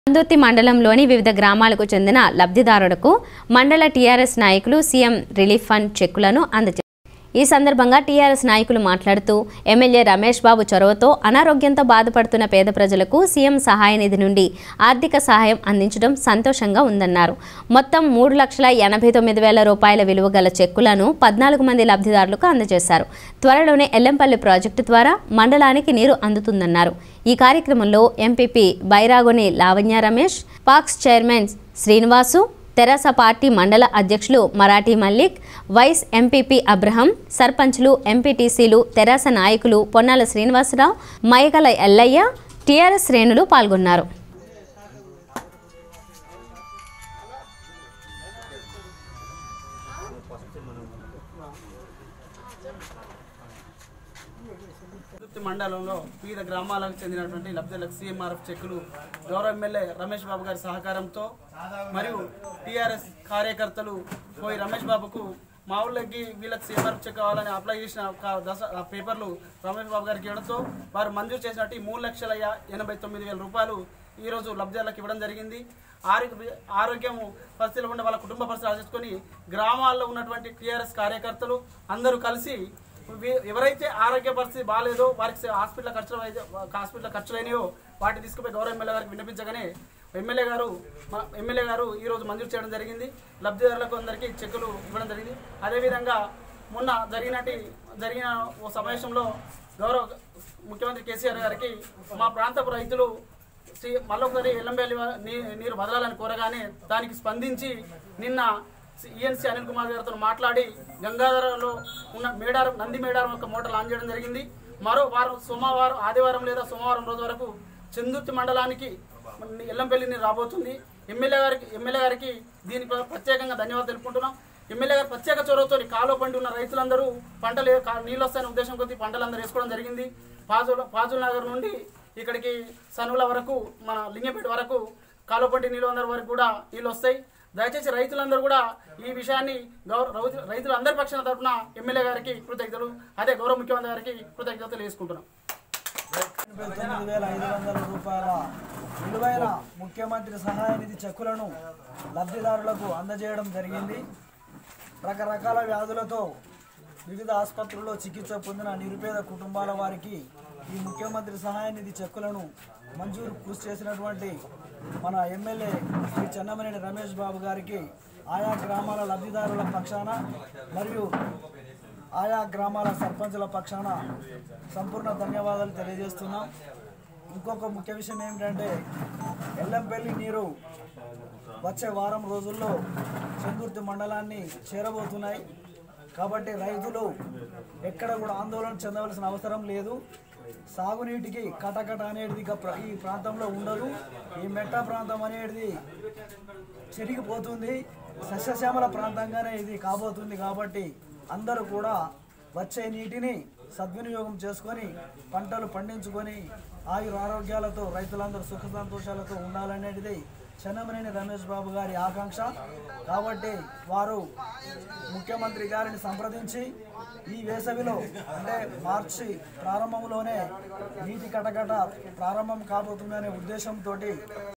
అందుర్తి మండలంలోని వివిధ గ్రామాలకు చెందిన లబ్ధిదారులకు మండల టీఆర్ఎస్ నాయకులు సీఎం రిలీఫ్ ఫండ్ చెక్కులను అందజేశారు ఈ సందర్భంగా టీఆర్ఎస్ నాయకులు మాట్లాడుతూ ఎమ్మెల్యే రమేష్ బాబు చొరవతో అనారోగ్యంతో బాధపడుతున్న పేద ప్రజలకు సీఎం సహాయ నిధి నుండి ఆర్థిక సహాయం అందించడం సంతోషంగా ఉందన్నారు మొత్తం మూడు లక్షల ఎనభై తొమ్మిది వేల రూపాయల విలువ గల చెక్కులను పద్నాలుగు మంది లబ్ధిదారులకు అందజేశారు త్వరలోనే ఎల్లంపల్లి ప్రాజెక్టు ద్వారా మండలానికి నీరు అందుతుందన్నారు ఈ కార్యక్రమంలో MPP Bairagoni Lavanya Ramesh PACS chairman Srinivasu తెరాస పార్టీ మండల అధ్యక్షులు Marathi Mallik vice MPP Abraham సర్పంచ్లు ఎంపీటీసీలు తెరాస నాయకులు పొన్నాల శ్రీనివాసరావు మైగల ఎల్లయ్య టీఆర్ఎస్ శ్రేణులు పాల్గొన్నారు తిరుపతి మండలంలో వివిధ గ్రామాలకు చెందినటువంటి లబ్ధిదారులకు సీఎంఆర్ఎఫ్ చెక్కులు గౌరవ ఎమ్మెల్యే రమేష్ బాబు గారి సహకారంతో మరియు టీఆర్ఎస్ కార్యకర్తలు పోయి రమేష్ బాబుకు మా ఊళ్ళకి వీళ్ళకి సీఎంఆర్ఎఫ్ చెక్ కావాలని అప్లై చేసిన ఒక దశ ఆ పేపర్లు రమేష్ బాబు గారికి ఇవ్వడంతో వారు మంజూరు చేసినట్టు ఈ మూడు లక్షల యా- ఎనభై తొమ్మిది వేల రూపాయలు ఈరోజు లబ్ధిదారులకు ఇవ్వడం జరిగింది ఆరోగ్య ఆరోగ్యం పరిస్థితులు ఉండే వాళ్ళ కుటుంబ పరిస్థితులు ఆలోచించుకొని గ్రామాల్లో ఉన్నటువంటి టీఆర్ఎస్ కార్యకర్తలు అందరూ కలిసి వీ- ఎవరైతే ఆరోగ్య పరిస్థితి బాగాలేదో వారికి సే- హాస్పిటల్ ఖర్చులు అయితే హాస్పిటల్ ఖర్చులు అయినాయో వాటిని తీసుకుపోయి గౌరవ ఎమ్మెల్యే గారికి విన్నపించగానే ఎమ్మెల్యే గారు మా ఎమ్మెల్యే గారు ఈ రోజు మంజూరు చేయడం జరిగింది లబ్ధిదారులకు అందరికీ చెక్కులు ఇవ్వడం జరిగింది అదేవిధంగా మొన్న జరిగినటి జరిగిన ఓ సమావేశంలో గౌరవ ముఖ్యమంత్రి కేసీఆర్ గారికి మా ప్రాంతపు రైతులు శ్రీ మళ్ళొకసారి ఎల్లంబెల్లి నీరు వదలాలని కోరగానే దానికి స్పందించి నిన్న ఈఎన్సీ అనిల్ కుమార్ గారితో మాట్లాడి గంగాధరలో ఉన్న మేడారం నంది మేడారం యొక్క మోటార్ లాంచ్ చేయడం జరిగింది మరో వారం సోమవారం ఆదివారం లేదా సోమవారం రోజు వరకు చందుర్తి మండలానికి ఎల్లంపల్లి నీరు రాబోతుంది ఎమ్మెల్యే గారికి ఎమ్మెల్యే గారికి దీనికి ప్రత్యేకంగా ధన్యవాదాలు తెలుపుకుంటున్నాం ఎమ్మెల్యే గారు ప్రత్యేక చొరవతో కాలువ పండి ఉన్న రైతులందరూ పంటలు కా- నీళ్ళు వస్తాయనే ఉద్దేశం కొద్దీ పంటలు అందరూ వేసుకోవడం జరిగింది పాజుల పాజుల్ నగర్ నుండి ఇక్కడికి సనుల వరకు మన లింగపేట వరకు కాలువపంటి నీళ్ళు అందరి వరకు కూడా నీళ్ళు వస్తాయి దయచేసి రైతులందరూ కూడా ఈ విషయాన్ని గౌరవ రైతు- రైతులందరి పక్షాన తరఫున ఎమ్మెల్యే గారికి కృతజ్ఞతలు అదే గౌరవ ముఖ్యమంత్రి గారికి కృతజ్ఞతలు వేసుకుంటున్నాం ఎనభై తొమ్మిది వేల ఐదు వందల రూపాయల విలువైన ముఖ్యమంత్రి సహాయ నిధి చెక్కులను లబ్ధిదారులకు అందజేయడం జరిగింది రకరకాల వ్యాధులతో వివిధ ఆసుపత్రుల్లో చికిత్స పొందిన నిరుపేద కుటుంబాల వారికి ఈ ముఖ్యమంత్రి సహాయ నిధి చెక్కులను మంజూరు కృషి చేసినటువంటి మన ఎమ్మెల్యే శ్రీ చెన్నమనేని రమేష్ బాబు గారికి ఆయా గ్రామాల లబ్ధిదారుల పక్షాన మరియు ఆయా గ్రామాల సర్పంచుల పక్షాన సంపూర్ణ ధన్యవాదాలు తెలియజేస్తున్నాం ఇంకొక ముఖ్య విషయం ఏమిటంటే ఎల్లంపల్లి నీరు వచ్చే వారం రోజుల్లో చందుర్తి మండలాన్ని చేరబోతున్నాయి కాబట్టి రైతులు ఎక్కడ కూడా ఆందోళన చెందవలసిన అవసరం లేదు సాగునీటికి కటకట అనేది ఇక ప్ర- ఈ ప్రాంతంలో ఉండదు ఈ మెట్ట ప్రాంతం అనేది చెరిగిపోతుంది సస్యశ్యామల ప్రాంతంగానే ఇది కాబోతుంది కాబట్టి అందరూ కూడా వచ్చే నీటిని సద్వినియోగం చేసుకొని పంటలు పండించుకొని ఆయుర ఆరోగ్యాలతో రైతులందరూ సుఖ సంతోషాలతో ఉండాలనేది చెన్నమనేని రమేష్ బాబు గారి ఆకాంక్ష కాబట్టి వారు ముఖ్యమంత్రి గారిని సంప్రదించి ఈ వేసవిలో అంటే మార్చి ప్రారంభంలోనే నీటి కటకట ప్రారంభం కాబోతుందనే ఉద్దేశంతో